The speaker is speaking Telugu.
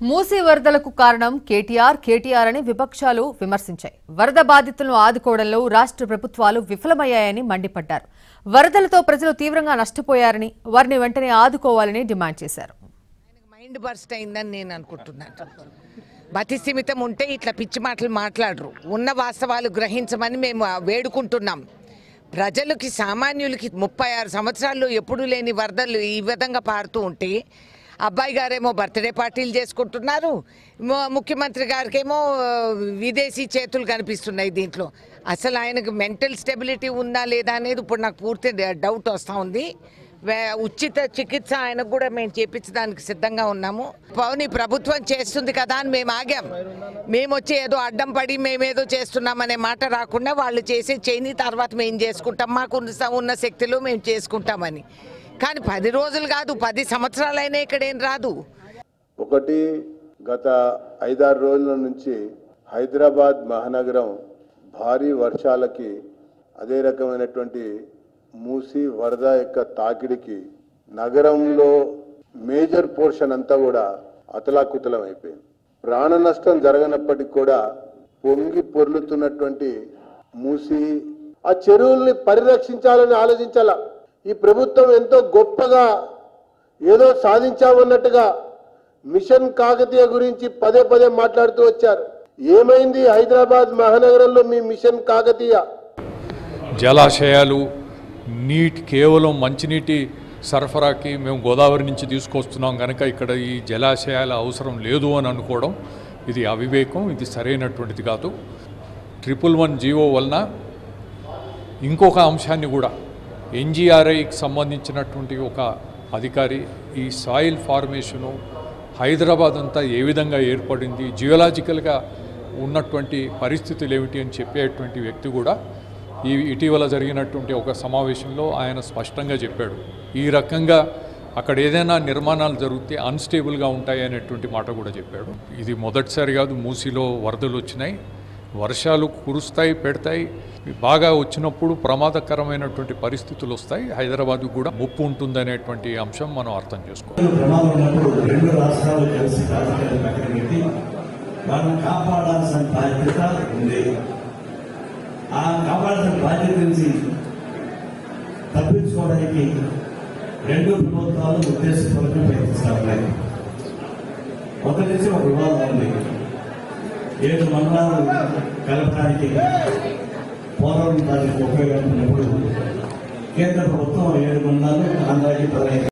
మూసీ వరదలకు కారణం కేటీఆర్ కేటీఆర్ అని విపక్షాలు విమర్శించాయి వరద బాధితులను ఆదుకోవడంలో రాష్ట్ర ప్రభుత్వాలు విఫలమయ్యాయని మండిపడ్డారు వరదలతో ప్రజలు తీవ్రంగా నష్టపోయారని వారిని వెంటనే ఆదుకోవాలని డిమాండ్ చేశారు ఆయనకు మైండ్ బర్స్ట్ అయిందని నేను అనుకుంటున్నాను మతి స్థిమితం ఉంటే ఇట్లా పిచ్చి మాటలు మాట్లాడరు ఉన్న వాస్తవాలు గ్రహించమని మేము వేడుకుంటున్నాం ప్రజలకి సామాన్యులకి ముప్పై ఆరు సంవత్సరాల్లో ఎప్పుడూ లేని వరదలు ఈ విధంగా పారుతూ ఉంటే అబ్బాయి గారేమో బర్త్డే పార్టీలు చేసుకుంటున్నారు ము- ముఖ్యమంత్రి గారికేమో ఆ, విదేశీ చేతులు కనిపిస్తున్నాయి దీంట్లో అసలు ఆయనకు మెంటల్ స్టెబిలిటీ ఉందా లేదా అనేది ఇప్పుడు నాకు పూర్తి డౌట్ వస్తూ ఉంది వే- ఉచిత చికిత్స ఆయనకు కూడా మేము చేపించడానికి సిద్ధంగా ఉన్నాము పవని ప్రభుత్వం చేస్తుంది కదా అని మేము ఆగాం మేము వచ్చి ఏదో అడ్డం పడి మేమేదో చేస్తున్నామనే మాట రాకుండా వాళ్ళు చేసే చేయని తర్వాత మేము చేసుకుంటాం మాకు ఉన్న స- ఉన్న శక్తిలో మేము చేసుకుంటామని కానీ పది రోజులు కాదు పది సంవత్సరాలైనా ఇక్కడ ఏం రాదు ఒకటి గత ఐదారు రోజుల నుంచి హైదరాబాద్ మహానగరం భారీ వర్షాలకి అదే రకమైనటువంటి మూసి వరద యొక్క తాకిడికి నగరంలో మేజర్ పోర్షన్ అంతా కూడా అతలాకుతలం అయిపోయింది ప్రాణ నష్టం జరగనప్పటికీ కూడా పొంగి పొర్లుతున్నటువంటి మూసి ఆ చెరువుల్ని పరిరక్షించాలని ఆలోచించాల ఈ ప్రభుత్వం ఎంతో గొప్పగా ఏదో సాధించామన్నట్టుగా మిషన్ కాకతీయ గురించి పదే పదే మాట్లాడుతూ వచ్చారు ఏమైంది హైదరాబాద్ మహానగరంలో మీ మిషన్ కాకతీయ జలాశయాలు నీటి కేవలం మంచినీటి సరఫరాకి మేము గోదావరి నుంచి తీసుకొస్తున్నాం కనుక ఇక్కడ ఈ జలాశయాల అవసరం లేదు అని అనుకోవడం ఇది అవివేకం ఇది సరైనటువంటిది కాదు ట్రిపుల్ వన్ జీవో వలన ఇంకొక అంశాన్ని కూడా ఎన్జిఆర్ఐకి సంబంధించినటువంటి ఒక అధికారి ఈ సాయిల్ ఫార్మేషను హైదరాబాద్ అంతా ఏ విధంగా ఏర్పడింది జియోలాజికల్గా ఉన్నటువంటి పరిస్థితులు ఏమిటి అని చెప్పేటువంటి వ్యక్తి కూడా ఈ ఇటీవల జరిగినటువంటి ఒక సమావేశంలో ఆయన స్పష్టంగా చెప్పాడు ఈ రకంగా అక్కడ ఏదైనా నిర్మాణాలు జరిగితే అన్స్టేబుల్గా ఉంటాయి అనేటువంటి మాట కూడా చెప్పాడు ఇది మొదటిసారి కాదు మూసీలో వరదలు వచ్చినాయి వర్షాలు కురుస్తాయి పెడతాయి బాగా వచ్చినప్పుడు ప్రమాదకరమైనటువంటి పరిస్థితులు వస్తాయి హైదరాబాద్కు కూడా ముప్పు ఉంటుందనేటువంటి అంశం మనం అర్థం చేసుకోవాలి ప్రమాదం ఉన్నప్పుడు రెండు రాష్ట్రాలు కలిసి బాధ్యతలు పక్కన పెట్టి వాళ్ళని కాపాడాల్సిన బాధ్యత ఉంది ఆ కాపాడాల్సిన బాధ్యత నుంచి తప్పించుకోవడానికి రెండు ప్రభుత్వాలు ఉద్దేశపూర్వకంగా ప్రయత్నిస్తారు మొదటి నుంచి ఒక వివాదం ఉంది ఏడు మండలాలు కలపడానికి పోలవరం ప్రాజెక్టు ఉపయోగపడినప్పుడు కేంద్ర ప్రభుత్వం ఏడు మండలాలు ఆంధ్రాకి పదహైదు